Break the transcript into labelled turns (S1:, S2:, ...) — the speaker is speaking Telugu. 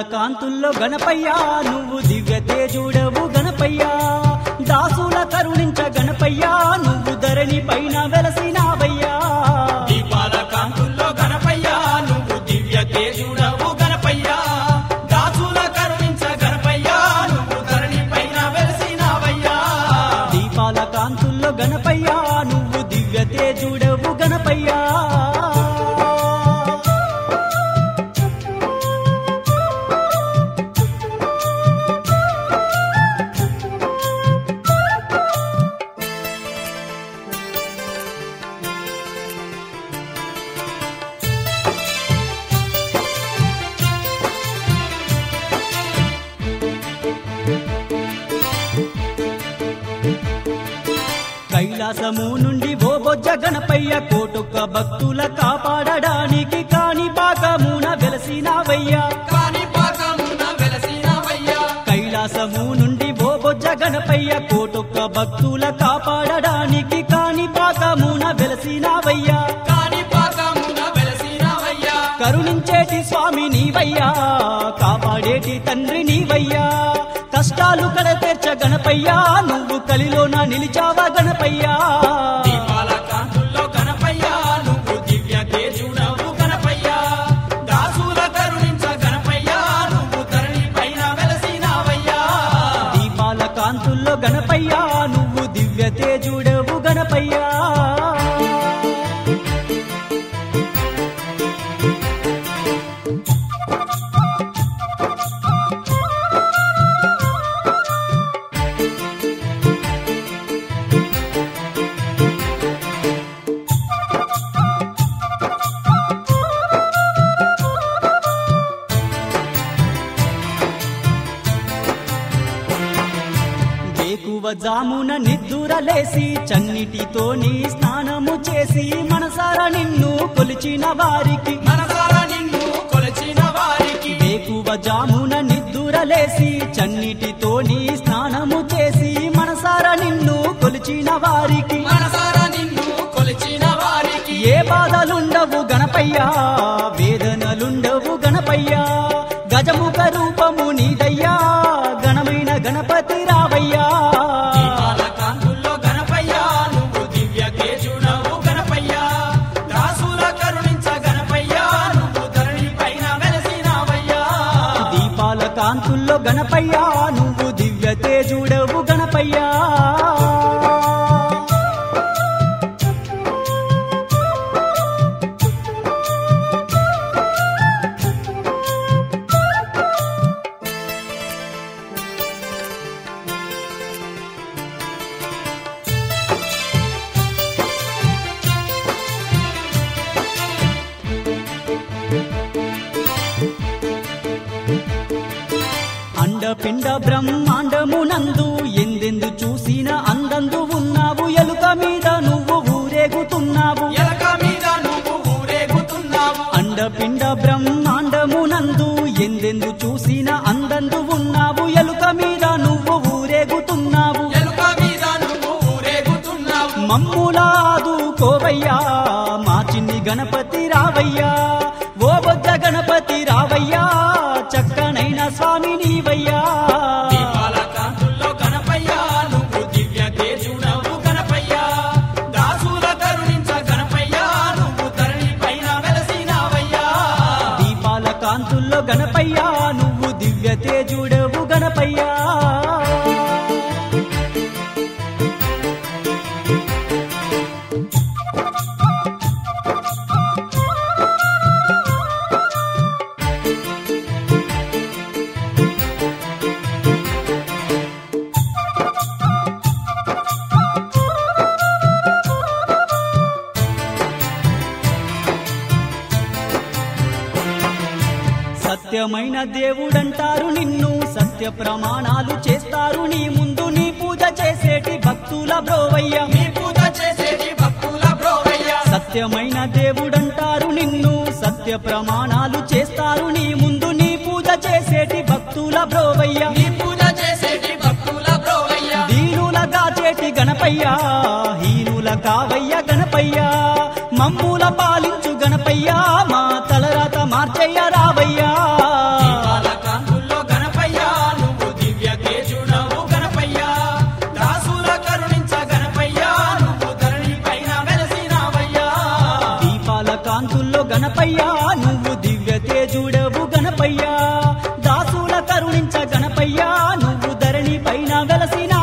S1: కాంతుల్లో గణపయ్యా నువ్వు దివ్య తేజుడవు గణపయ్యా దాసుల కరుణించ గణపయ్యా నువ్వు ధరణి పైన వెలసినావయ్యా
S2: దీపాల కాంతుల్లో గణపయ్యా నువ్వు దివ్య తేజుడవు గణపయ్యా దాసుల కరుణించ గణపయ్యా నువ్వు ధరణి పైన వెలసినావయ్యా
S1: దీపాల కాంతుల్లో గణపయ్యా నువ్వు దివ్య తేజుడవు గణపయ్యా కైలాసము నుండి ఓ బొజ్జ గణపయ్య కోటొక్క భక్తుల కాపాడడానికి కాని పాకమున వెలసినావయ్యా
S2: కాని పాకమున వెలసినావయ్యా
S1: కైలాసము నుండి ఓ బొజ్జ గణపయ్య కోటొక్క భక్తుల కాపాడడానికి కాని పాకమున వెలసినావయ్యా
S2: కాని పాకమున వెలసినావయ్యా
S1: కరుణించేటి స్వామి నీవయ్యా కాపాడేటి తండ్రి నీవయ్యా కష్టాలు కడతీర్చ గణపయ్యా నువ్వు కలిలోన నిలిచావా గణపయ్యా
S2: దీపాల కాంతుల్లో గణపయ్యా నువ్వు దివ్య తేజుడవు గణపయ్యా దాసుల కరుణించ గణపయ్యా నువ్వు ధరణి పైన వెలసినావయ్యా
S1: దీపాల కాంతుల్లో గణపయ్యా నువ్వు దివ్య తేజుడవు గణపయ్యా వేకువ జామున నిద్దురలేసి చన్నిటితోని స్నానము చేసి మనసారా నిన్ను కొలిచిన వారికి
S2: మనసారా నిన్ను కొలచిన వారికి
S1: వేకువ జామున నిద్దురలేసి చన్నిటితోని స్నానము చేసి మనసారా నిన్ను కొలిచిన వారికి
S2: మనసారా నిన్ను కొలిచిన వారికి
S1: ఏ బాధలుండవు గణపయ్యా వేదనలుండవు గణపయ్యా గజముఖ రూపము నీదయ్యా గణమైన గణపతి రావయ్యా
S2: దీపాల కాంతుల్లో గణపయ్యా నువ్వు దివ్య తేజుడవు గణపయ్యా దాసుల కరుణించ గణపయ్యా నువ్వు ధరణి పైన వెలసినావయ్యా
S1: దీపాల కాంతుల్లో గణపయ్యా నువ్వు దివ్య తేజుడవు గణపయ్యా అండపిండ బ్రహ్మాండమునందు ఎందెందు చూసిన అందందు ఉన్నావు ఎలుక మీద నువ్వు ఊరేగుతున్నావు
S2: ఎలక మీద నువ్వు ఊరేగుతున్నావు
S1: అండపిండ బ్రహ్మాండమునందు ఎందెందు చూసిన అందందు ఉన్నావు ఎలుక మీద నువ్వు ఊరేగుతున్నావు
S2: ఎలుక మీద నువ్వు ఊరేగుతున్నావు
S1: మమ్ములాదు కోవయ్యా మా చిన్ని గణపతి రావయ్యా ఓ బొజ్జ గణపతి రావయ్యా చక్కనైన స్వామి నీవయ్యా
S2: దీపాల కాంతుల్లో గణపయ్యా నువ్వు దివ్య తేజుడవు గణపయ్యా దాసుల కరుణించ గణపయ్యా నువ్వు ధరణి పైన వెలసినావయ్యా
S1: దీపాల కాంతుల్లో గణపయ్యా నువ్వు దివ్య తేజుడవు గణపయ్యా సత్యమైన దేవుడంటారు నిన్ను సత్య ప్రమాణాలు చేస్తారు నీ ముందు నీ పూజ చేసేటి భక్తుల బ్రోవయ్య
S2: నీ పూజ చేసేటి భక్తుల బ్రోవయ్యా
S1: సత్యమైన దేవుడంటారు నిన్ను సత్య ప్రమాణాలు చేస్తారు నీ ముందు నీ పూజ చేసేటి భక్తుల బ్రోవయ్య
S2: నీ పూజ చేసేటి భక్తుల బ్రోవయ్యా
S1: దీనులగా చేటి గణపయ్యా హీనుల కావయ్య గణపయ్యా మమ్ముల పాలించు గణపయ్యా మా తలరాత మార్చయ్య రావయ్యా
S2: దీపాల కాంతుల్లో
S1: గణపయ్యా నువ్వు దివ్య తేజుడవు గణపయ్యా దాసుల కరుణించ గణపయ్యా నువ్వు ధరణి పైన వెలసిన